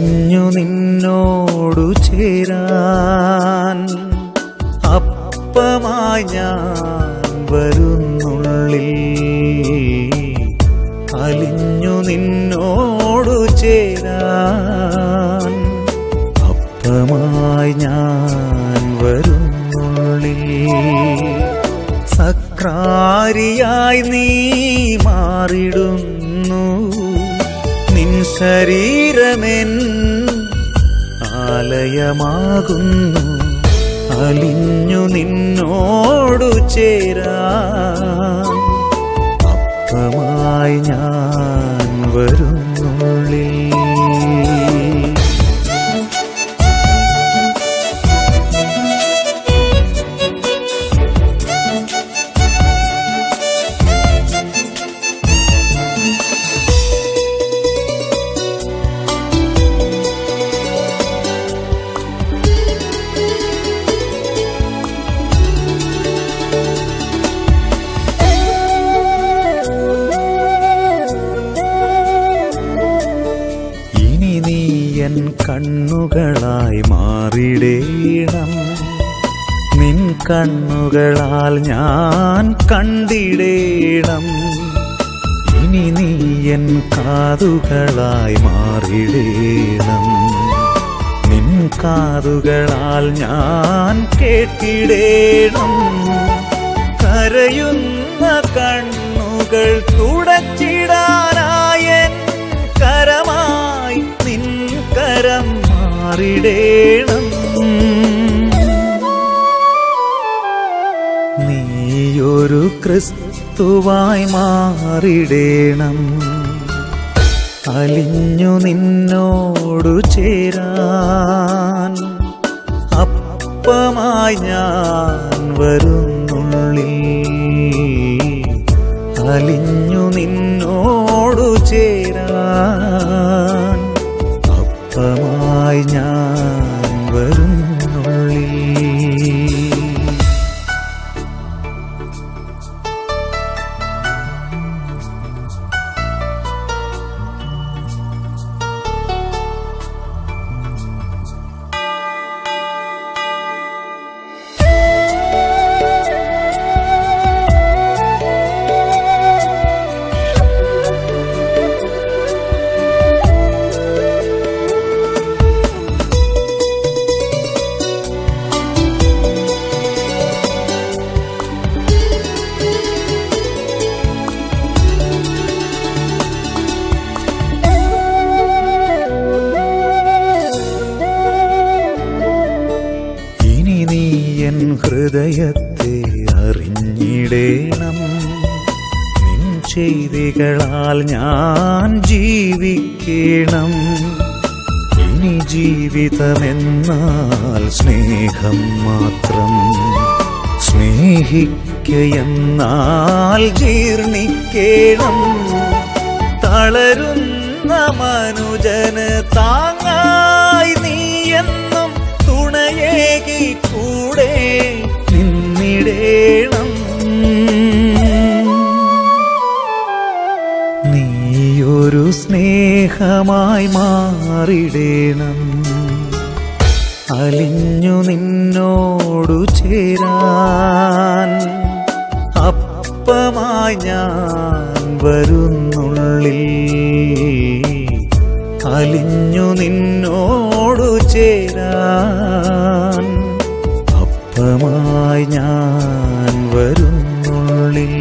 അലിഞ്ഞു നിന്നോടു ചേരാൻ അപ്പമായി ഞാൻ വരുന്നുള്ളിൽ അലിഞ്ഞു നിന്നോടു ചേരാൻ അപ്പമായി ഞാൻ വരുന്നുള്ളിൽ സക്രാരിയായി നീ മാറിടുന്നു നിൻ ശരീരമെൻ ആലയമാകുന്നു അലിഞ്ഞു നിന്നോടു ചേരാൻ അപ്പമായി ഞാൻ വരുന്നുള്ളിൽ ഇനി നീ എൻ കണ്ണുകളായി മാറിടേണം നിൻ കണ്ണുകളാൽ ഞാൻ കണ്ടിടേണം ഇനി നീ എൻ കാതുകളായി മാറിടേണം നിൻ കാതുകളാൽ ഞാൻ കേട്ടിടേണം കരയുന്ന കണ്ണുകൾ തുടച്ചിടാനായൻ കരമായി നിൻ കരം മാറിടേണം നീയൊരു ക്രിസ്തുവായി മാറിടേണം അലിഞ്ഞു നിന്നോടു ചേരാൻ അപ്പമായി ഞാൻ വരുന്നുള്ളിൽ അലിഞ്ഞു നിന്നോടു ചേരാൻ അപ്പമായി ഞാൻ വരുന്നുള്ളിൽ ഇനി നീ എൻ ഹൃദയത്തെ അറിഞ്ഞിടേണം നിൻ ചെയ്തികളാൽ ഞാൻ ജീവിക്കണം ഇനി ജീവിതമെന്നാൽ സ്നേഹം മാത്രം സ്നേഹിക്കയെന്നാൽ ജീർണിക്കണം തളരുന്ന മനുജന് താങ്ങായി നീ എന്നും തുണയേകി കൂടെ നിന്നിടേണം നീയൊരു സ്നേഹമായി മാറിടേണം അലിഞ്ഞു നിന്നോടു ചേരാൻ അപ്പമായി ഞാൻ വരുന്നുള്ളിൽ അലിഞ്ഞു നിന്നോടു ചേരാൻ അപ്പമായി ഞാൻ വരുന്നുള്ളിൽ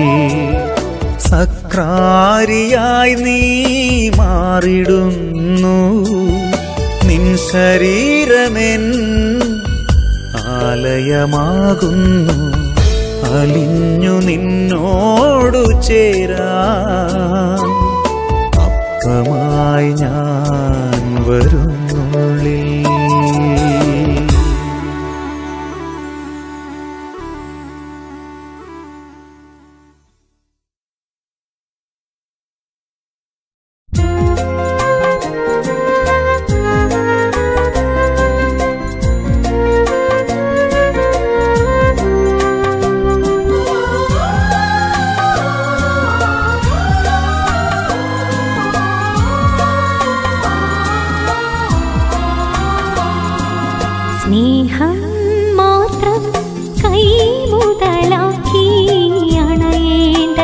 സക്രാരിയായി നീ മാറിടുന്നു നിൻ ശരീരമെൻ ആലയമാകുന്നു അലിഞ്ഞു നിന്നോടു ചേരാൻ അപ്പമായി ഞാൻ വരുന്നുള്ളിൽ ആ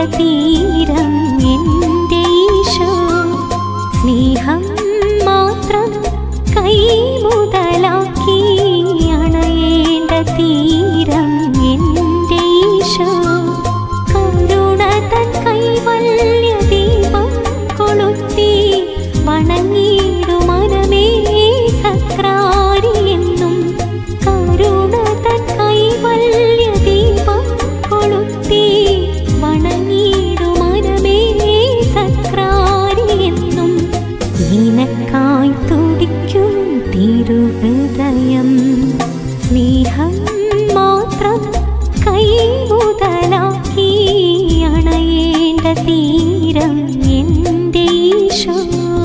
തീരം എൻ്റെ ഈശോ സ്നേഹം മാത്രം കൈമുതലാക്കി അണയേണ്ട തീരം എൻ്റെ ഈശോ കരുണ തൻ കൈവല്യ ദീപം കൊളുത്തി വണങ്ങിയിടു മനമേ സക്രാരി എന്നും കരുണ തൻ കൈവല്യ ദീപം കൊളുത്തി വണങ്ങിയിടു മനമേ സക്രാരി എന്നും നിനക്കായി തുടിക്കും തിരുഹൃദയം സ്നേഹം മാത്രം കൈമുതലാക്കി അണയേണ്ട തീരം എൻ്റെ ഈശോ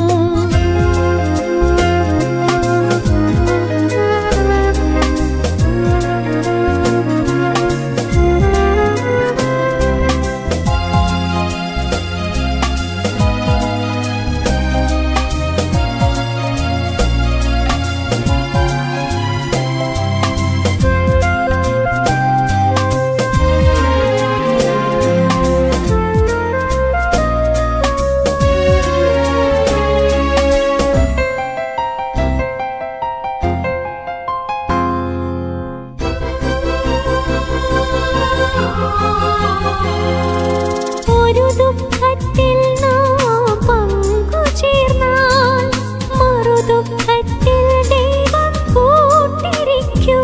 ഒരു ദുഃഖത്തിൽ നാം പങ്കുചേർന്നാൽ മറു ദുഃഖത്തിൽ ദൈവം കൂട്ടിരിക്കും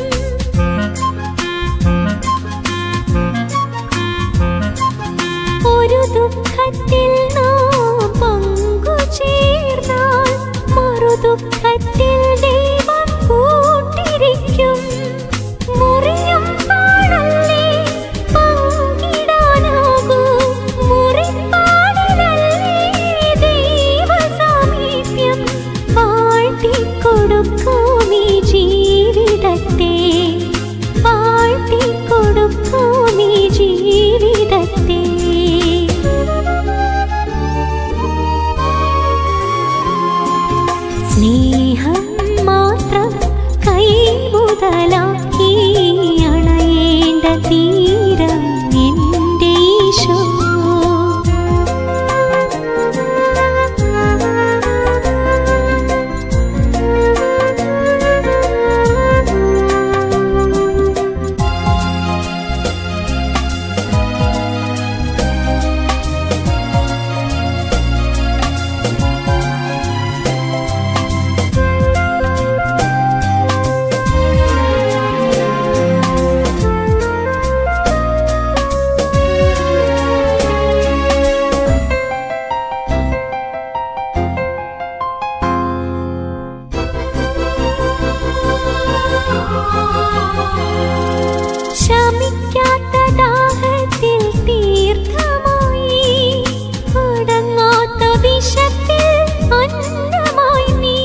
ഒരു ദുഃഖത്തിൽ നാം പങ്കുചേർന്നാൽ മറു ദുഃഖത്തിൽ ദൈവം കൂട്ടിരിക്കും മുറിയും പാടല്ലേ പങ്കിടാനാകൂ മുറിപ്പാടിലല്ലേ ദൈവസാമീപ്യം വാഴ്ത്തിക്കൊടുക്കാം ഈ ജീവിതത്തെ വാഴ്ത്തിക്കൊടുക്കാം ഈ ജീവിതത്തെ സ്നേഹം മാത്രം കൈമുതലാക്കി അണയേണ്ട തീരം എൻ്റെ ഈശോ ശമിക്കാത്ത ദാഹത്തിൽ തീർത്ഥമായി അടങ്ങാത്ത വിശപ്പിൽ അന്നമായി നീ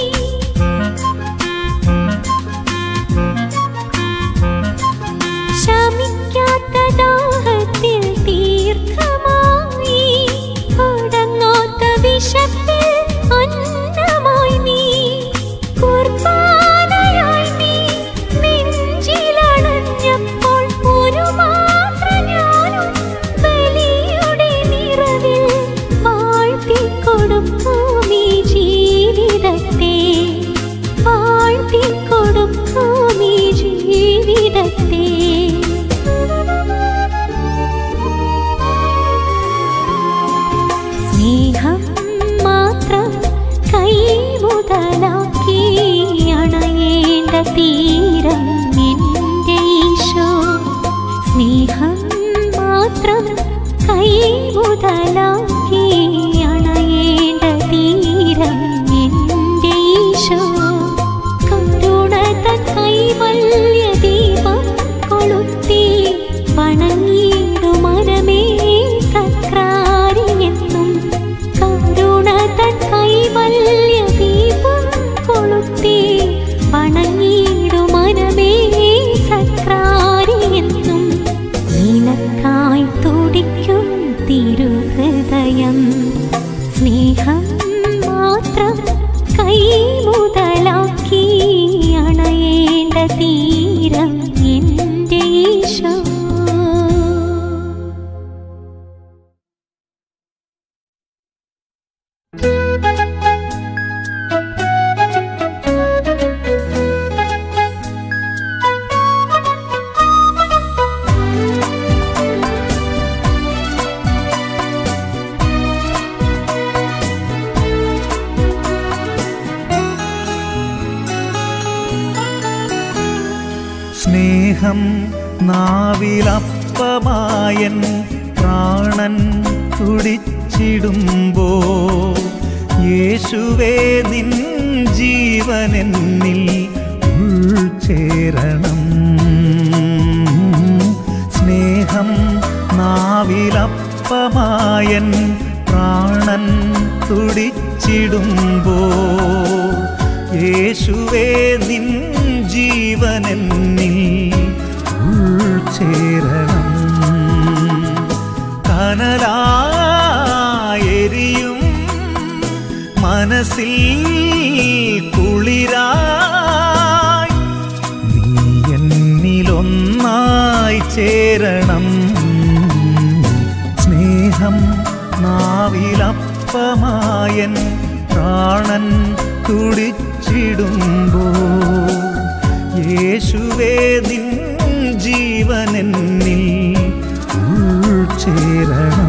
ശമിക്കാത്ത ദാഹത്തിൽ തീർത്ഥമായി അടങ്ങാത്ത വിശപ്പിൽ അന്നമായി നീ കുർബാനയായി നീ നെഞ്ചിലണഞ്ഞപ്പോൾ ഒരു മാത്ര ഞാനും ബലിയുടെ നിറവിൽ വാഴ്ത്തിക്കൊടുക്കാം ഈ ജീവിതത്തെ വാഴ്ത്തിക്കൊടുക്കാം ഈ ജീവിതത്തെ സ്നേഹം മാത്രം കൈമുതലാക്കി അണയേണ്ട തീരം എൻ്റെ ഈശോ സ്നേഹം മാത്രം കൈമുതലാക്കി അണയേണ്ട തീരം എൻ്റെ ഈശോ കരുണ തൻ കൈവല്യ ദീപം കൊളുത്തി വണങ്ങിയിടു മനമേ സക്രാരി എന്നും കരുണ തൻ കൈവല്യ ദീപം കൊളുത്തി വണങ്ങിയിടു മനമേ സക്രാരി എന്നും നിനക്കായി തുടിക്കും തിരുഹൃദയം സ്നേഹം നാവിലപ്പമായൻ പ്രാണൻ തുടിച്ചിടുമ്പോ യേശുവേ നിൻ ജീവനെന്നിൽ ഉൾച്ചേരണം സ്നേഹം നാവിലപ്പമായൻ പ്രാണൻ തുടിച്ചിടുമ്പോ യേശുവേ നിൻ ജീവനെന്നിൽ ഉൾച്ചേരണം കനലായെരിയും മനസ്സിൽ കുളിരായി നീ എന്നിലൊന്നായി ചേരണം സ്നേഹം നാവിലപ്പമായൻ പ്രാണൻ തുടിച്ചിടുമ്പോ യേശുവേ നിൻ ജീവനെന്നിൽ ഉൾച്ചേരണം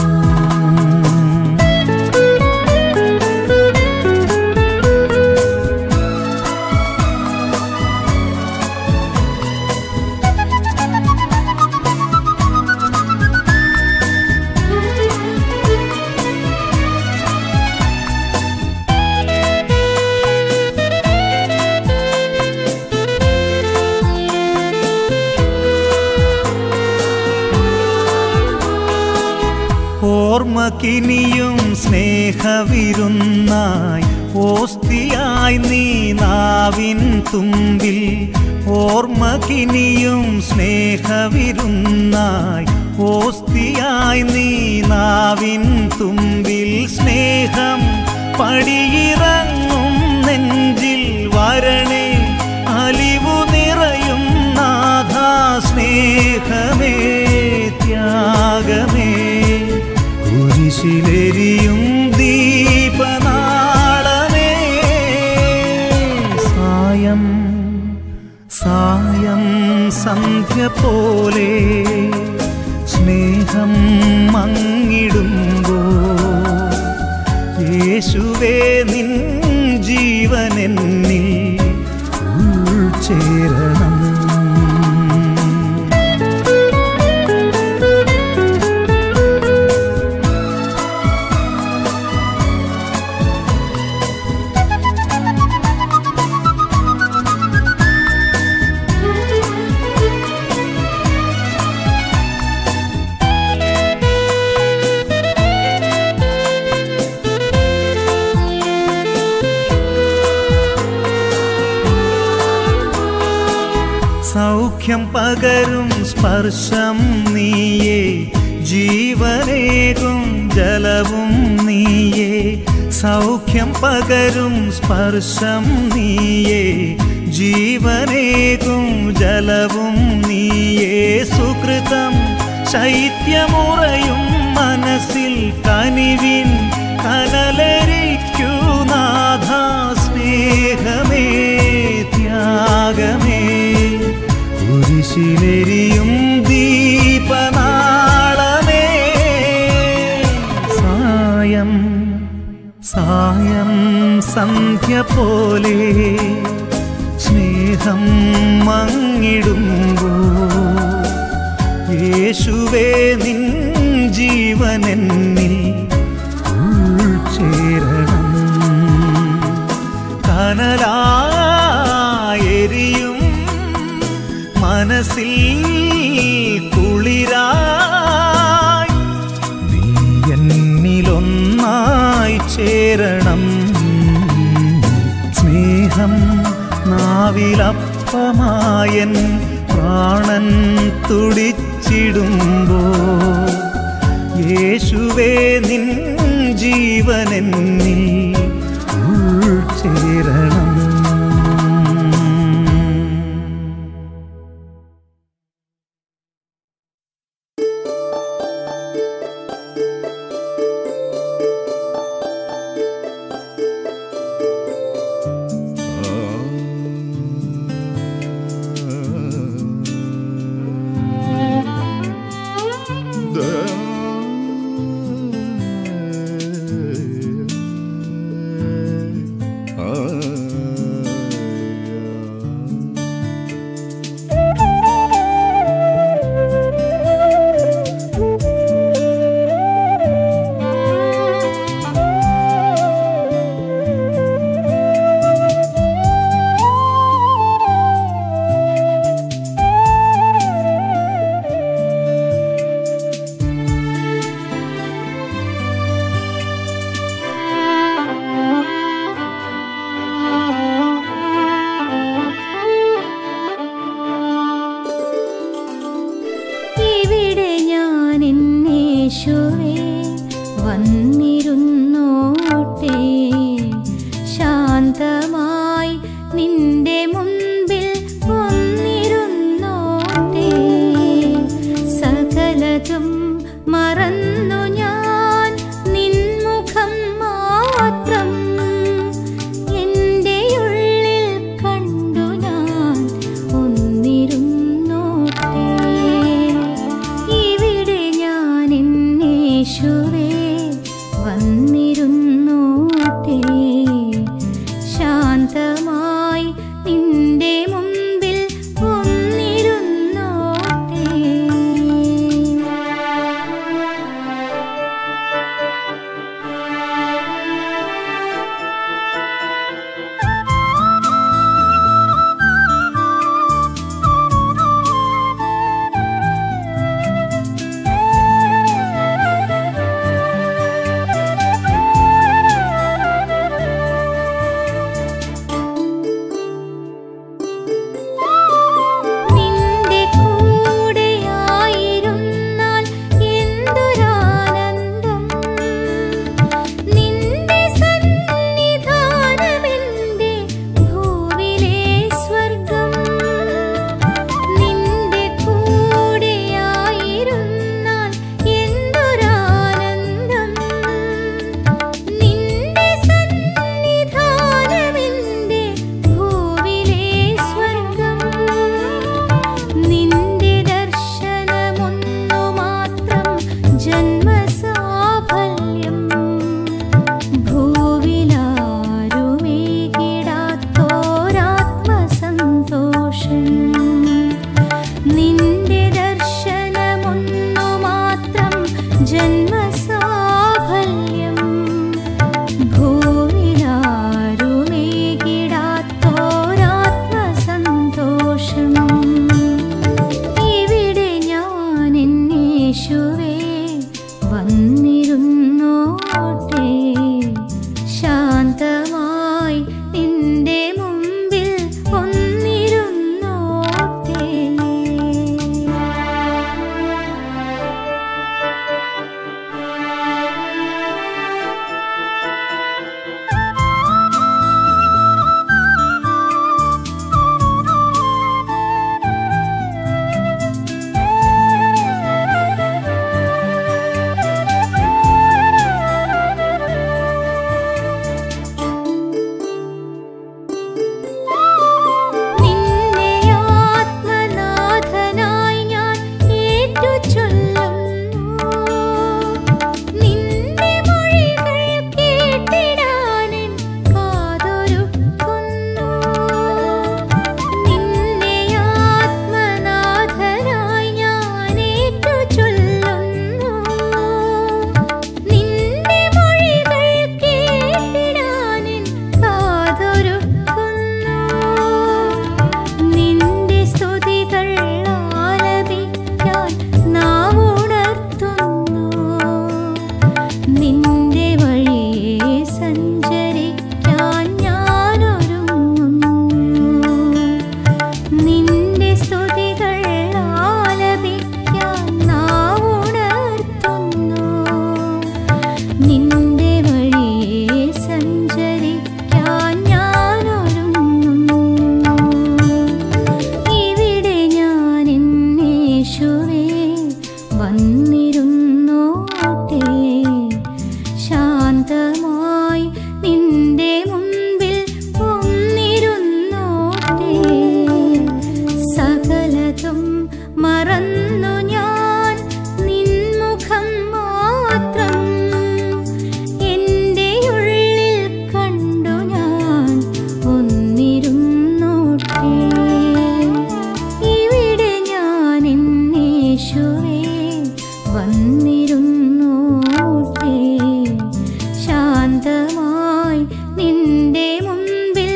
ഓർമ്മക്കിനിയും സ്നേഹവിരുന്നായി ഓസ്തിയായി നീ നാവിൻ തുമ്പിൽ ഓർമ്മക്കിനിയും സ്നേഹവിരുന്നായി ഓസ്തിയായി നീ നാവിൻ തുമ്പിൽ സ്നേഹം പടിയിറങ്ങും നെഞ്ചിൽ വരണേ അലിവു നിറയും നാഥാ സ്നേഹമേ ത്യാഗമേ കുരിശിലെരിയും ദീപനാളമേ സായം സായം സന്ധ്യ പോലെ സ്നേഹം മങ്ങിടുമ്പോ യേശുവേ നിൻ ജീവനെന്നിൽ ഉൾച്ചേരണം സൗഖ്യം പകരും സ്പർശം നീയേ ജീവനേകും ജലവും നീയേ സൗഖ്യം പകരും സ്പർശം നീയേ ജീവനേകും ജലവും നീയേ സുകൃതം ശൈത്യമുറയും മനസ്സിൽ കനിവിൻ കനലരിക്കൂ നാഥ സ്നേഹമേ ത്യാഗമേ കുരിശിലെരിയും ദീപനാളമേ സായം സായം സന്ധ്യ പോലെ സ്നേഹം മങ്ങിടുമ്പോ യേശുവേ നിൻ ജീവനെന്നിൽ ഉൾച്ചേരണം കനലായെരിയും മനസ്സിൽ കുളിരായി നീ എന്നിലൊന്നായി ചേരണം സ്നേഹം നാവിലപ്പമായൻ പ്രാണൻ തുടിച്ചിടുമ്പോ യേശുവേ നിൻ ജീവനെന്നിൽ ഉൾച്ചേരണം Ah ശാന്തമായി നിന്റെ മുമ്പിൽ ഒന്നിരുന്നോട്ടെ നിന്റെ കൂടെയായിരുന്നാൽ എന്തൊരാനന്ദം നിന്റെ സന്നിധാനമെന്റെ ഭൂവിലെ സ്വർഗം നിന്റെ കൂടെയായിരുന്നാൽ എന്തൊരാനന്ദം നിന്റെ സന്നിധാനമെന്റെ ഭൂവിലെ സ്വർഗം നിന്റെ ദർശനമൊന്നു മാത്രം ജന്മസാഫല്യം ഭൂവിലാരുമേകിടാത്തോരാത്മസന്തോഷം നിന്റെ ദർശനമൊന്നു മാത്രം ജന്മസാഫല്യം ഭൂവിലാരുമേകിടാത്തോരാത്മസന്തോഷം ഇവിടെ ഞാൻ എന്നേശുവേ വന്നിരുന്നോട്ടെ ശാന്തമായി നിന്റെ മുമ്പിൽ ഒന്നിരുന്നോട്ടെ നിന്നെ ആത്മനാഥനായി ഞാൻ ഏറ്റുചൊല്ലുന്നു നിന്റെ മൊഴികൾ കേട്ടിടാനെൻ കാതൊരുക്കുന്നു നിന്നെ ആത്മനാഥനായി ഞാൻ ഏറ്റുചൊല്ലുന്നു നിന്റെ മൊഴികൾ കേട്ടിടാനെൻ കാതൊരുക്കുന്നു നിന്റെ സ്തുതികൾ ആലപിക്കാൻ നാവുണർത്തുന്നു നിന്റെ വഴിയെ സഞ്ചരിക്കാൻ ഞാനൊരുങ്ങുന്നു നിന്റെ സ്തുതികൾ ആലപിക്കാൻ നാവുണർത്തുന്നു നിന്റെ വഴിയെ സഞ്ചരിക്കാൻ ഞാനൊരുങ്ങുന്നു ഇവിടെ ഞാൻ എന്നേശുവേ വന്നിരുന്നോട്ടെ ശാന്തമായി നിന്റെ മുമ്പിൽ ഒന്നിരുന്നോട്ടെ സകലതും മറന്നു ഞാൻ നിൻമുഖം മാത്രം എൻ്റെ ഉള്ളിൽ കണ്ടു ഞാൻ ഒന്നിരുന്നോട്ടെ ഇവിടെ ഞാൻ എന്നേശുവേ വന്നിരുന്നോട്ടെ ശാന്തമായി നിന്റെ മുമ്പിൽ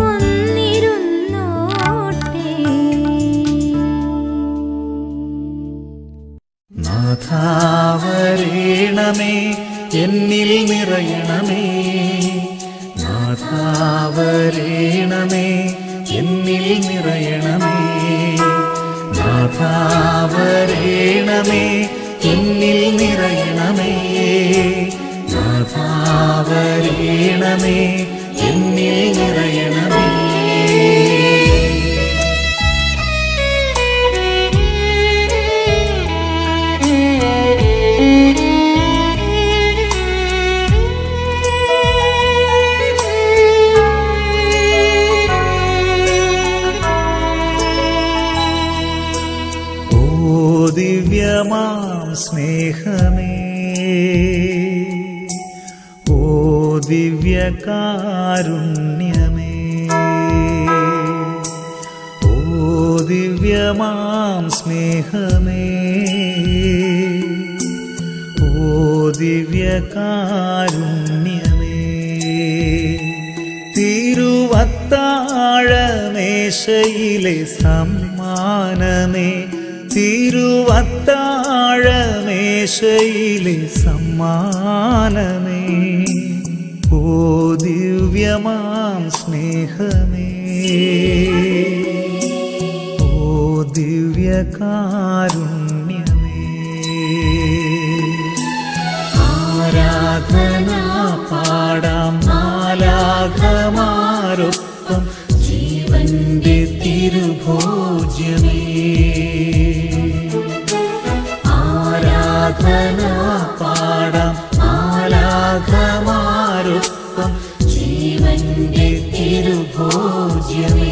ഒന്നിരുന്നോട്ടെ നാഥാവരേണമേ എന്നിൽ നിറയണമേ നാഥാവരേണമേ എന്നിൽ നിറയണമേ നാഥാവരേണമേ എന്നിൽ നിറയണമേ നാഥാവരേണമേ എന്നിൽ നിറയണമേ ഓ ദിവ്യമാം സ്നേഹമേ ഓ ദിവ്യകാരുണ്യമേ ദിവ്യമാം സ്നേഹമേ ഓ ദിവ്യകാരുണ്യമേ തിരുവത്താഴമേശയിലെ സമ്മാനമേ തിരുവത്താഴമേശയിലെ സമ്മാനമേ ഓ ദിവ്യമാം സ്നേഹമേ ഓ ദിവ്യകാരുണ്യമേ ആരാധന പാടാം മാലാഘമാരൊപ്പം ജീവന്റെ തിരുഭോജ്യമേ ആരാധന പാടാം മാലാഘമാരൊപ്പം ജീവന്റെ തിരുഭോജ്യമേ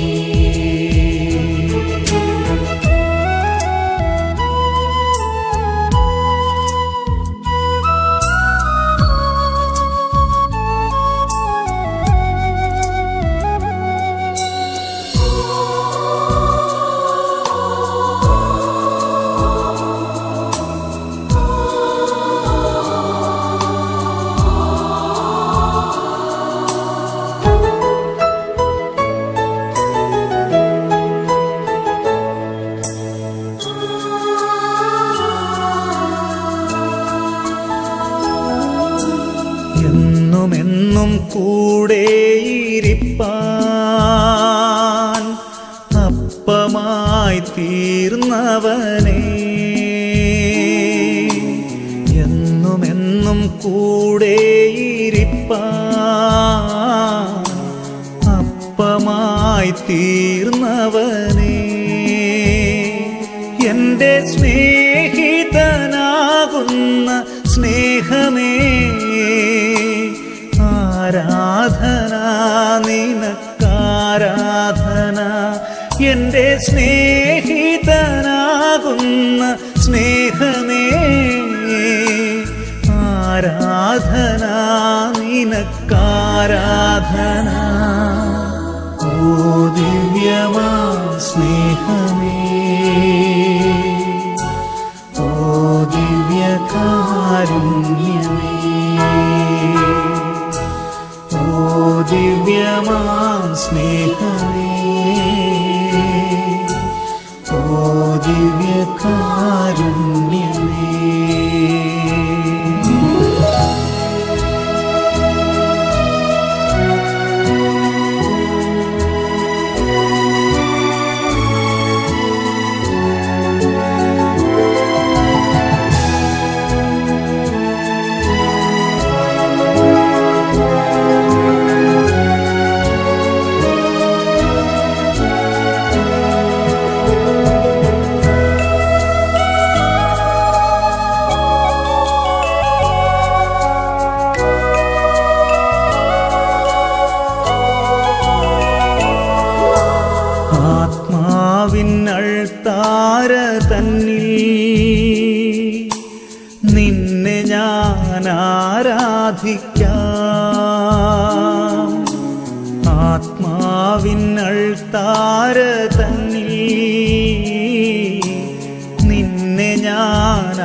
എന്നും എന്നും കൂടെയിരിപ്പാൻ അപ്പമായി തീർന്നവനേ എന്നും എന്നും കൂടെയിരിപ്പാൻ അപ്പമായി തീർന്നവനേ എന്റെ സ്നേഹിതനാകുന്ന സ്നേഹമേ ആരാധന നിനക്കാരാധന എന്റെ സ്നേഹിതനാകുന്ന സ്നേഹമേ ആരാധന നിനക്കാരാധന ഓ ദിവ്യമാ സ്നേഹമേ ഓ ദിവ്യകാരുണ്യമേ ഓ ദിവ്യമാം സ്നേഹമേ ഓ ദിവ്യകാരുണ്യമേ ആത്മാവിനൾത്താര തന്നിൽ നിന്നെ ഞാൻ ആരാധിക്കാം ആത്മാവിനൾത്താര തന്നിൽ നിന്നെ ഞാൻ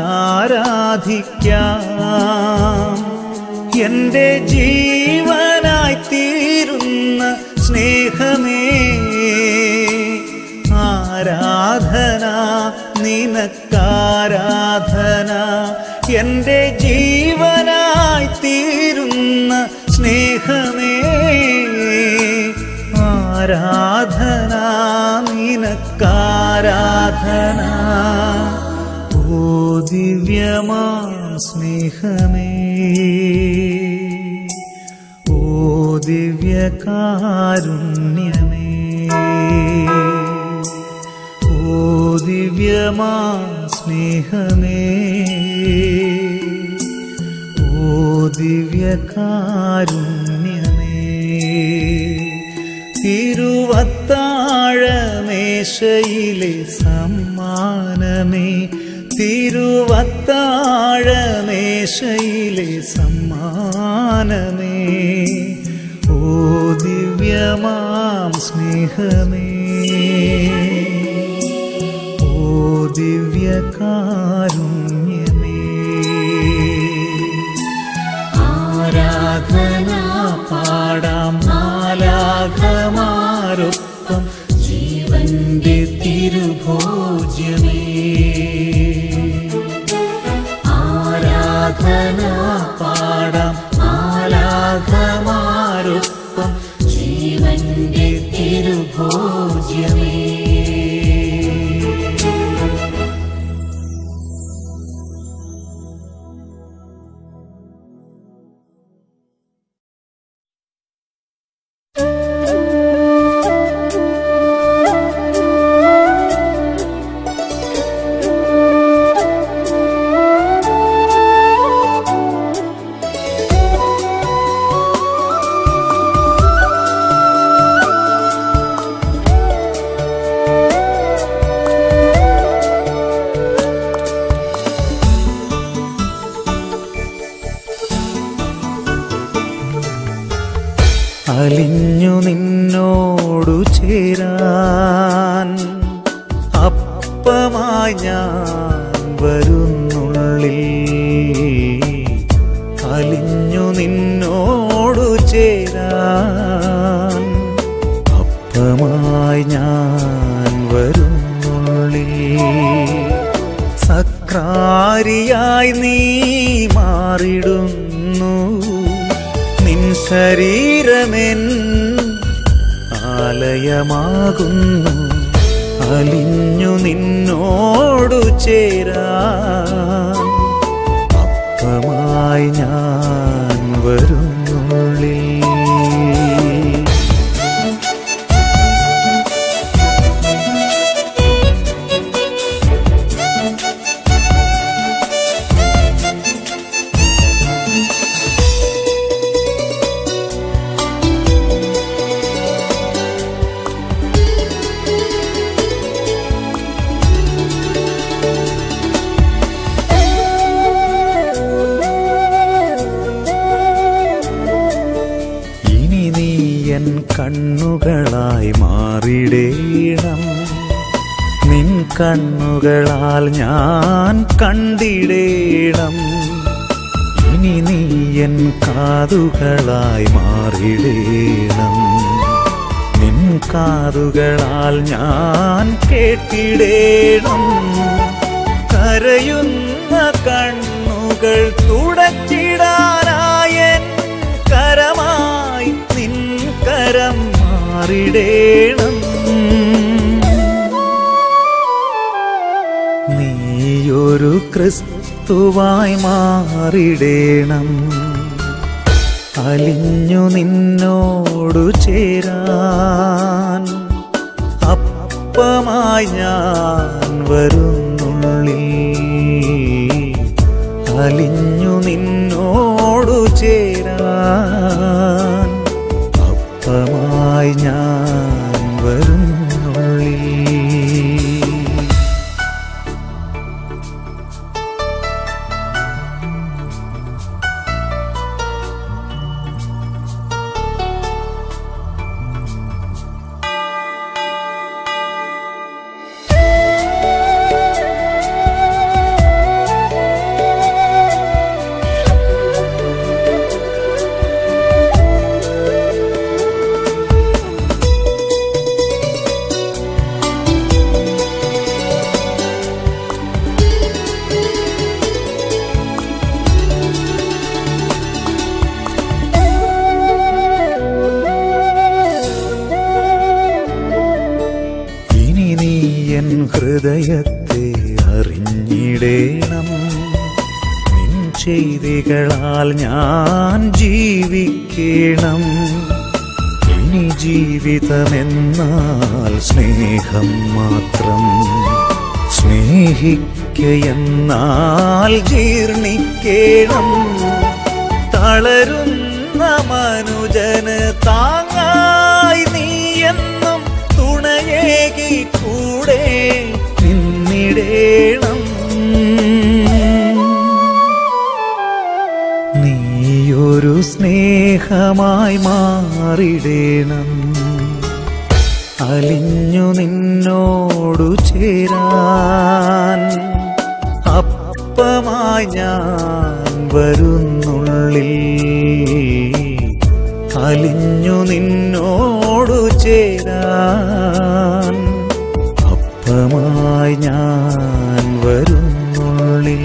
ആരാധിക്കാം എന്റെ ജീവനായി തീരുന്ന സ്നേഹമേ ആരാധന നിനക്കാരാധന എന്റെ ജീവനായി തീരുന്ന സ്നേഹമേ ആരാധന നിനക്കാരാധന ഓ ദിവ്യമാ സ്നേഹമേ ഓ ദിവ്യകാരുണ്യമേ ഓ ദിവ്യമാ സ്നേഹമേ ഓ ദിവ്യകാരുണ്യമേ തിരുവത്താഴമേശയിലെ സമ്മാനമേ തിരുവത്താഴമേശയിലെ സമ്മാനമേ ഓ ദിവ്യമാം സ്നേഹമേ ദിവ്യകാരുണ്യമേ ആരാധന പാടാം മാലാഘമാരൊപ്പം ജീവന്റെ തിരുഭോജ്യമേ ആരാധന പാടാം മാലാഘമാരൊപ്പം ജീവന്റെ തിരുഭോജ്യമേ അലിഞ്ഞു നിന്നോടു ചേരാൻ അപ്പമായി ഞാൻ വരുന്നുള്ളിൽ അലിഞ്ഞു നിന്നോടു ചേരാൻ അപ്പമായി ഞാൻ വരുന്നുള്ളിൽ സക്രാരിയായി നീ മാറിടുന്നു നിൻ ശരീരമെൻ ആലയമാകുന്നു അലിഞ്ഞു നിന്നോടു ചേരാൻ അപ്പമായി ഞാൻ വരുന്നുള്ളിൽ ഇനി നീ എൻ കണ്ണുകളായി മാറിടേണം നിൻ കണ്ണുകളാൽ ഞാൻ കണ്ടിടേണം ഇനി നീ എൻ കാതുകളായി മാറിടേണം നിൻ കാതുകളാൽ ഞാൻ കേട്ടിടേണം കരയുന്ന കണ്ണുകൾ തുടച്ചിടാനായൻ കരമായി നിൻ കരം മാറിടേണം നീയൊരു ക്രിസ്തുവായി മാറിടേണം അലിഞ്ഞു നിന്നോടു ചേരാൻ അപ്പമായി ഞാൻ വരുന്നുള്ളിൽ അലിഞ്ഞു നിന്നോടു ചേരാൻ അപ്പമായി ഞാൻ വരുന്നുള്ളിൽ ഇനി നീ എൻ ഹൃദയത്തെ അറിഞ്ഞിടേണം നിൻ ചെയ്തികളാൽ ഞാൻ ജീവിക്കണം ഇനി ജീവിതമെന്നാൽ സ്നേഹം മാത്രം സ്നേഹിക്കയെന്നാൽ ജീർണിക്കേണം തളരുന്ന മനുജന് താങ്ങായി നീ എന്നും തുണയേകി കൂടെ നിന്നിടേണം നീയൊരു സ്നേഹമായി മാറിടേണം അലിഞ്ഞു നിന്നോടു ചേരാൻ അപ്പമായി ഞാൻ വരുന്നുള്ളിൽ അലിഞ്ഞു നിന്നോടു ചേരാൻ അപ്പമായി ഞാൻ വരുന്നുള്ളിൽ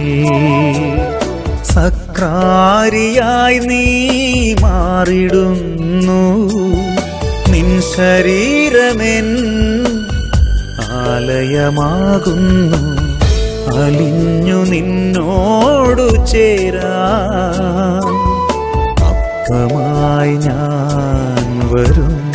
സക്രാരിയായി നീ മാറിടുന്നു നിൻ ശരീരമെൻ ആലയമാകുന്നു അലിഞ്ഞു നിന്നോടു ചേരാൻ അപ്പമായി ഞാൻ വരുന്നു